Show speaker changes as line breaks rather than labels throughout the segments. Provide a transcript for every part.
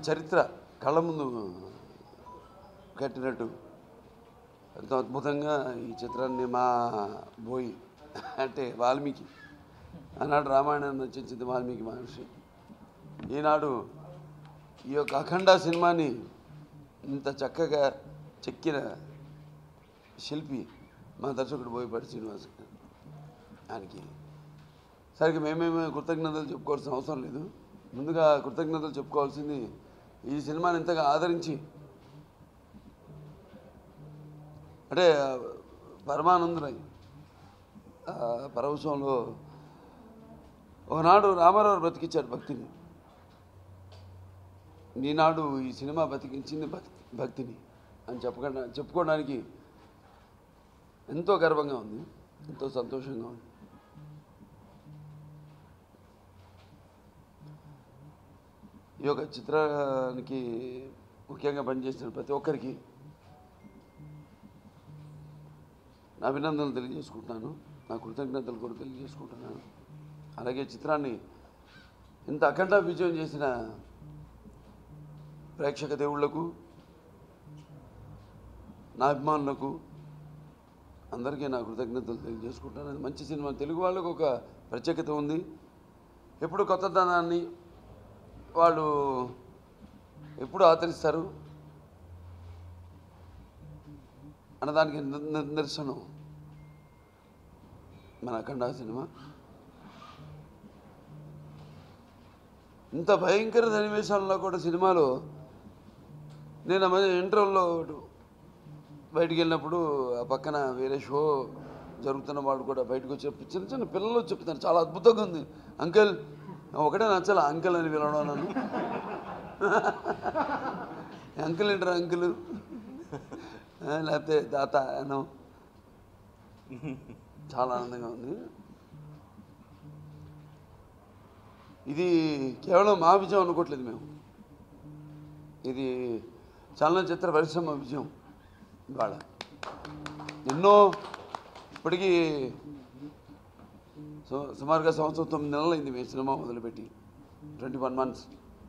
చరిత్ర కళ్ళ ముందు కట్టినట్టు ఎంతో అద్భుతంగా ఈ చిత్రాన్ని మా బోయి అంటే వాల్మీకి ఆనాడు రామాయణాన్ని రచించింది వాల్మీకి మహర్షి ఈనాడు ఈ యొక్క అఖండ సినిమాని ఇంత చక్కగా చెక్కిన శిల్పి మా దర్శకుడు బోయపాటి శ్రీనివాస్ గారు. ఆయనకి సరిగ్గా మేమేమే కృతజ్ఞతలు చెప్పుకోవాల్సిన అవసరం లేదు ముందుగా కృతజ్ఞతలు చెప్పుకోవాల్సింది ఈ సినిమాని ఇంతగా ఆదరించి అంటే పరమానందులై ఆ పరవశంలో ఒకనాడు రామారావు బ్రతికించాడు భక్తిని ఈనాడు ఈ సినిమా బతికించింది భక్తి భక్తిని అని చెప్పకుండా చెప్పుకోవడానికి ఎంతో గర్వంగా ఉంది ఎంతో సంతోషంగా ఉంది ఈ యొక్క చిత్రానికి ముఖ్యంగా పనిచేసిన ప్రతి ఒక్కరికి నా అభినందనలు తెలియజేసుకుంటున్నాను నా కృతజ్ఞతలు కూడా తెలియజేసుకుంటున్నాను అలాగే చిత్రాన్ని ఇంత అఖండ విజయం చేసిన ప్రేక్షక దేవుళ్లకు నా అభిమానులకు అందరికీ నా కృతజ్ఞతలు తెలియజేసుకుంటాను అది మంచి సినిమా తెలుగు వాళ్ళకు ఒక ప్రత్యేకత ఉంది ఎప్పుడు కొత్తదనాన్ని వాళ్ళు ఎప్పుడు ఆచరిస్తారు అన్నదానికి ని- ని- నిరసనం మన అఖండ సినిమా ఇంత భయంకర సన్నివేశాల్లో కూడా సినిమాలో నేను ఆ మధ్య ఇంటర్వ్యూలో బయటికి వెళ్ళినప్పుడు ఆ పక్కన వేరే షో జరుగుతున్న వాళ్ళు కూడా బయటకు వచ్చి చిన్న చిన్న పిల్లలు చెప్తున్నారు చాలా అద్భుతంగా ఉంది అంకెల్ ఒకటే నచ్చాల అంకెల్ అని పిలవడం నన్ను అంకుల్ ఏంటారు అంకుల్ లేకపోతే తాత అనో చాలా ఆనందంగా ఉంది ఇది కేవలం మా విజయం అనుకోవట్లేదు మేము ఇది చలనచిత్ర పరిశ్రమ విజయం ఇవాళ ఎన్నో ఇప్పటికీ సు- సుమారుగా సంవత్సరం తొమ్మిది నెలలు అయింది మేము సినిమా మొదలుపెట్టి ట్వంటీ వన్ మంత్స్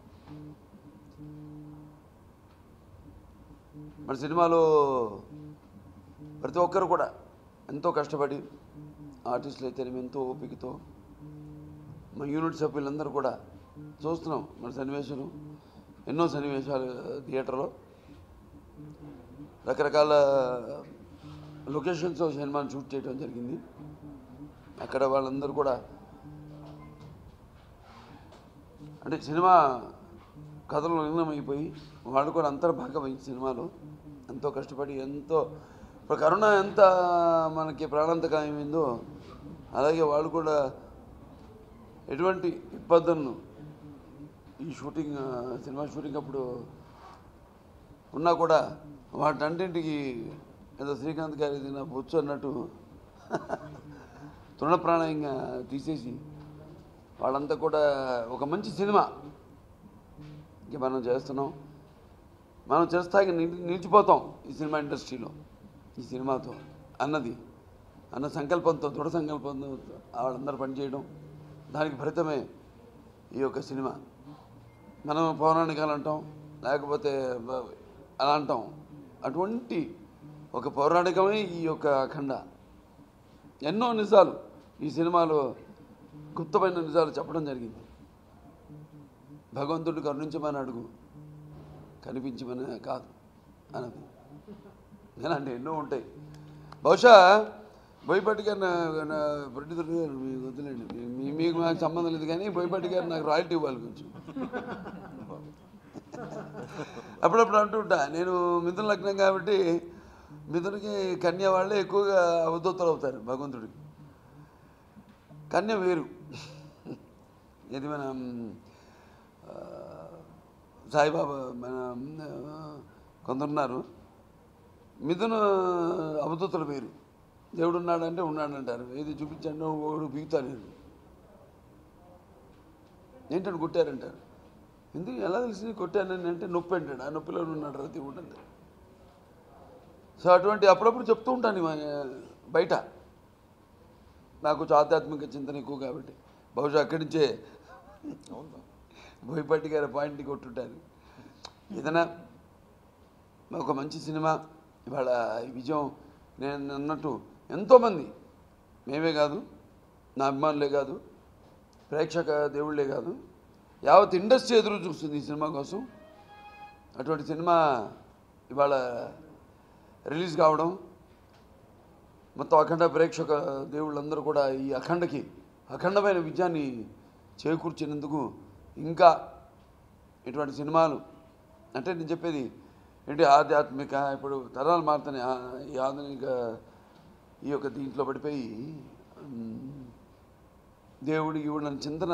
మన సినిమాలో ప్రతి ఒక్కరు కూడా ఎంతో కష్టపడి ఆర్టిస్టులు అయితేనేమి ఎంతో ఓపికతో మా యూనిట్ సభ్యులందరూ కూడా చూస్తున్నాం మన సన్నివేశాలు ఎన్నో సన్నివేశాలు థియేటర్లో రకరకాల లొకేషన్స్ సినిమాని షూట్ చేయడం జరిగింది అక్కడ వాళ్ళందరూ కూడా అంటే సినిమా కథలు లీనమైపోయి వాళ్ళు కూడా అంతర్భాగం ఈ సినిమాలో ఎంతో కష్టపడి ఎంతో ఇప్పుడు కరోనా ఎంత మనకి ప్రాణాంతకమైందో అలాగే వాళ్ళు కూడా ఎటువంటి ఇబ్బందులను ఈ షూటింగ్ ఆ, సినిమా షూటింగ్ అప్పుడు ఉన్నా కూడా వాటన్నింటికి ఏదో శ్రీకాంత్ గారి ఇది నా బొచ్చు అన్నట్టు తృణప్రాణంగా తీసేసి వాళ్ళంతా కూడా ఒక మంచి సినిమా ఇంక మనం చేస్తున్నాం మనం చేస్తాకి నిలి- నిలిచిపోతాం ఈ సినిమా ఇండస్ట్రీలో ఈ సినిమాతో అన్నది అన్న సంకల్పంతో దృఢ సంకల్పంతో వాళ్ళందరూ పనిచేయడం దానికి ఫలితమే ఈ యొక్క సినిమా మనం పౌరాణికాలు అంటాం లేకపోతే బ- అలా అంటాం అటువంటి ఒక పౌరాణికమే ఈ యొక్క అఖండ ఎన్నో నిజాలు ఈ సినిమాలో గుప్తమైన నిజాలు చెప్పడం జరిగింది భగవంతుడు కరుణించమని అడుగు కనిపించమని కాదు అన్నది ఇలాంటి ఎన్నో ఉంటాయి బహుశా బోయపాటి గారు నా నా ప్రొడ్యూసర్ గారు మీకు వద్దులేండి మీ- మీ మీకు నాకు సంబంధం లేదు కానీ బోయపాటి గారు నాకు రాయల్టీ ఇవ్వాలి కొంచెం అప్పుడప్పుడు అంటుంటా నేను మిథున లగ్నం కాబట్టి మిథునికి కన్య వాళ్ళే ఎక్కువగా అవధూతలు అవుతారు భగవంతుడికి కన్య వేరు ఇది మన ఆ, సాయిబాబా మన ఆ, కొందరున్నారు మిథున అవధూతలు వేరు దేవుడు ఉన్నాడంటే ఉన్నాడంటారు ఏది చూపించండి ఒకడు బిగుతాను నేను ఏంటని కొట్టారంటారు ఎందుకు ఎలా తెలిసి కొట్టానని అంటే నొప్పి అంటాడు ఆ నొప్పిలో ఉన్నాడు రా దేవుడు అంటారు సో అటువంటి అప్పుడప్పుడు చెప్తూ ఉంటాను ఇవ- బయట నాకు కొంచెం ఆధ్యాత్మిక చింతన ఎక్కువ కాబట్టి బహుశా అక్కడి నుంచే బోయపాటి గారి పాయింట్ని కొట్టుంటాను ఏదైనా ఒక మంచి సినిమా ఇవాళ ఈ విజయం నేను అన్నట్టు ఎంతోమంది మేమే కాదు నా అభిమానులే కాదు ప్రేక్షక దేవుళ్ళే కాదు యావత్ ఇండస్ట్రీ ఎదురు చూస్తుంది ఈ సినిమా కోసం అటువంటి సినిమా ఇవాళ రిలీజ్ కావడం మొత్తం అఖండ ప్రేక్షక దేవుళ్ళందరూ కూడా ఈ అఖండకి అఖండమైన విజయాన్ని చేకూర్చినందుకు ఇంకా ఇటువంటి సినిమాలు అంటే నేను చెప్పేది ఏంటి ఆధ్యాత్మిక ఇప్పుడు తరాలు మారుతున్నాయి ఆ- ఈ ఆధునిక ఈ యొక్క దీంట్లో పడిపోయి ఉమ్, దేవుడు ఈవిడ అనే చింతన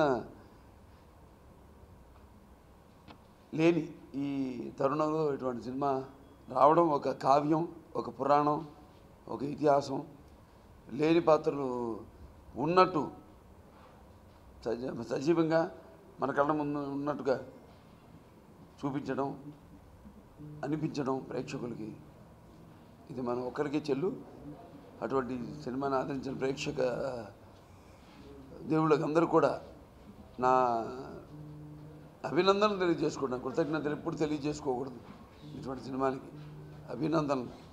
లేని ఈ తరుణంలో ఇటువంటి సినిమా రావడం ఒక కావ్యం ఒక పురాణం ఒక ఇతిహాసం లేని పాత్రలు ఉన్నట్టు సజ సజీవంగా మన కళ్ళ ముందు ఉన్నట్టుగా చూపించడం అనిపించడం ప్రేక్షకులకి ఇది మనం ఒక్కరికే చెల్లు అటువంటి సినిమాని ఆదరించిన ప్రేక్షక దేవుళ్ళకి అందరూ కూడా నా అభినందనలు తెలియజేసుకుంటాను కృతజ్ఞతలు ఎప్పుడు తెలియజేసుకోకూడదు ఇటువంటి సినిమానికి అభినందనలు